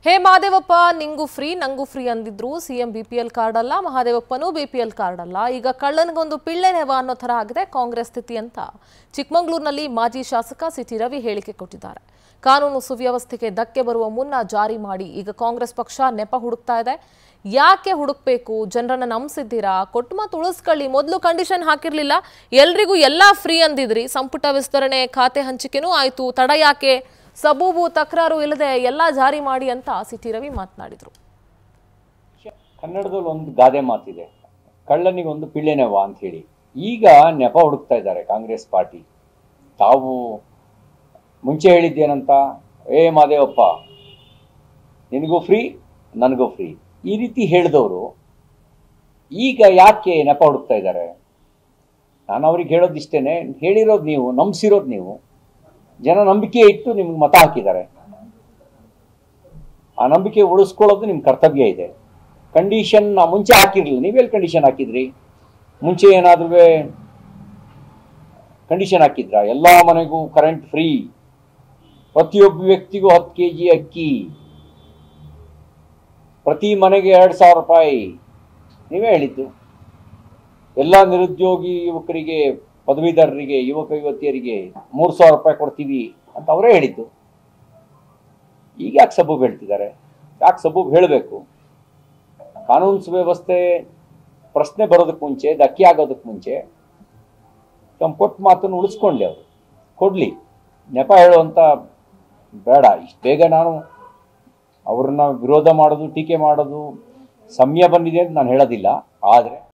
ಹೇ ಮಹಾದೇವಪ್ಪ ನಿಂಗೂ ಫ್ರೀ ನಂಗೂ ಫ್ರೀ ಅಂದಿದ್ರು ಸಿಎಂ ಬಿಪಿಎಲ್ ಕಾರ್ಡ್ ಅಲ್ಲ ಮಹಾದೇವಪ್ಪನೂ ಬಿಪಿಎಲ್ ಕಾರ್ಡ್ ಅಲ್ಲ ಈಗ ಕಳ್ಳನಿಗೊಂದು ಪಿಳ್ಳೆನೆವ ಅನ್ನೋ ಥರ ಆಗಿದೆ ಕಾಂಗ್ರೆಸ್ ಸ್ಥಿತಿ ಅಂತ ಚಿಕ್ಕಮಗಳೂರಿನಲ್ಲಿ ಮಾಜಿ ಶಾಸಕ ಸಿಟಿ ರವಿ ಹೇಳಿಕೆ ಕೊಟ್ಟಿದ್ದಾರೆ ಕಾನೂನು ಸುವ್ಯವಸ್ಥೆಗೆ ಧಕ್ಕೆ ಬರುವ ಮುನ್ನ ಜಾರಿ ಮಾಡಿ ಈಗ ಕಾಂಗ್ರೆಸ್ ಪಕ್ಷ ನೆಪ ಹುಡುಕ್ತಾ ಇದೆ ಯಾಕೆ ಹುಡುಕ್ಬೇಕು ಜನರನ್ನ ನಂಬಿಸಿದ್ದೀರಾ ಕೊಟ್ಟು ಮಾತು ಉಳಿಸ್ಕೊಳ್ಳಿ ಮೊದಲು ಕಂಡೀಷನ್ ಹಾಕಿರ್ಲಿಲ್ಲ ಎಲ್ರಿಗೂ ಎಲ್ಲಾ ಫ್ರೀ ಅಂದಿದ್ರಿ ಸಂಪುಟ ವಿಸ್ತರಣೆ ಖಾತೆ ಹಂಚಿಕೆನೂ ಆಯ್ತು ತಡ ಯಾಕೆ ಸಬೂಬು ತಕರಾರು ಇಲ್ಲದೆ ಎಲ್ಲ ಜಾರಿ ಮಾಡಿ ಅಂತ ಸಿಟಿ ರವಿ ಮಾತನಾಡಿದ್ರು ಕನ್ನಡದಲ್ಲಿ ಒಂದು ಗಾದೆ ಮಾತಿದೆ ಕಳ್ಳನಿಗೆ ಒಂದು ಪಿಳ್ಳೆನೆವ ಅಂತ ಹೇಳಿ ಈಗ ನೆಪ ಹುಡುಕ್ತಾ ಇದ್ದಾರೆ ಕಾಂಗ್ರೆಸ್ ಪಾರ್ಟಿ ತಾವು ಮುಂಚೆ ಹೇಳಿದ್ದೇನಂತ ಏ ಮಾದೇವಪ್ಪ ನಿನಗೂ ಫ್ರೀ ನನಗೂ ಫ್ರೀ ಈ ರೀತಿ ಹೇಳಿದವರು ಈಗ ಯಾಕೆ ನೆಪ ಹುಡುಕ್ತಾ ಇದ್ದಾರೆ ನಾನು ಅವ್ರಿಗೆ ಹೇಳೋದಿಷ್ಟೇನೆ ಹೇಳಿರೋದು ನೀವು ನಂಬಿಸಿರೋದು ನೀವು ಜನ ನಂಬಿಕೆ ಇಟ್ಟು ನಿಮ್ಗೆ ಮತ ಹಾಕಿದ್ದಾರೆ ಆ ನಂಬಿಕೆ ಉಳಿಸ್ಕೊಳ್ಳೋದು ನಿಮ್ಮ ಕರ್ತವ್ಯ ಇದೆ ಕಂಡೀಷನ್ ಮುಂಚೆ ಹಾಕಿರ್ಲಿಲ್ಲ ನೀವೆಲ್ಲಿ ಕಂಡೀಷನ್ ಹಾಕಿದ್ರಿ ಮುಂಚೆ ಏನಾದ್ರೂ ಕಂಡೀಷನ್ ಹಾಕಿದ್ರಾ ಎಲ್ಲ ಮನೆಗೂ ಕರೆಂಟ್ ಫ್ರೀ ಪ್ರತಿಯೊಬ್ಬ ವ್ಯಕ್ತಿಗೂ ಹತ್ತು ಕೆ ಜಿ ಅಕ್ಕಿ ಪ್ರತಿ ಮನೆಗೆ ಎರಡು ಸಾವಿರ ರೂಪಾಯಿ ನೀವೇ ಹೇಳಿದ್ದು ಎಲ್ಲ ನಿರುದ್ಯೋಗಿ ಯುವಕರಿಗೆ ಪದವೀಧರರಿಗೆ ಯುವಕ ಯುವತಿಯರಿಗೆ ಮೂರು ಸಾವಿರ ರೂಪಾಯಿ ಕೊಡ್ತೀವಿ ಅಂತ ಅವರೇ ಹೇಳಿದ್ದು ಈಗ ಯಾಕೆ ಸಬೂಬ್ ಹೇಳ್ತಿದ್ದಾರೆ ಯಾಕೆ ಸಬೂಬ್ ಹೇಳಬೇಕು ಕಾನೂನು ಸುವ್ಯವಸ್ಥೆ ಪ್ರಶ್ನೆ ಬರೋದಕ್ಕೆ ಮುಂಚೆ ಧಕ್ಕೆ ಆಗೋದಕ್ಕೆ ಮುಂಚೆ ತಮ್ಮ ಕೊಟ್ಟ ಮಾತನ್ನು ಉಳಿಸ್ಕೊಂಡ್ಲಿ ಅವರು ಕೊಡಲಿ ನೆಪ ಹೇಳುವಂಥ ಬೇಡ ಇಷ್ಟು ಬೇಗ ನಾನು ಅವ್ರನ್ನ ವಿರೋಧ ಮಾಡೋದು ಟೀಕೆ ಮಾಡೋದು ಸಮಯ ಬಂದಿದೆ ಅಂತ ನಾನು ಹೇಳೋದಿಲ್ಲ ಆದರೆ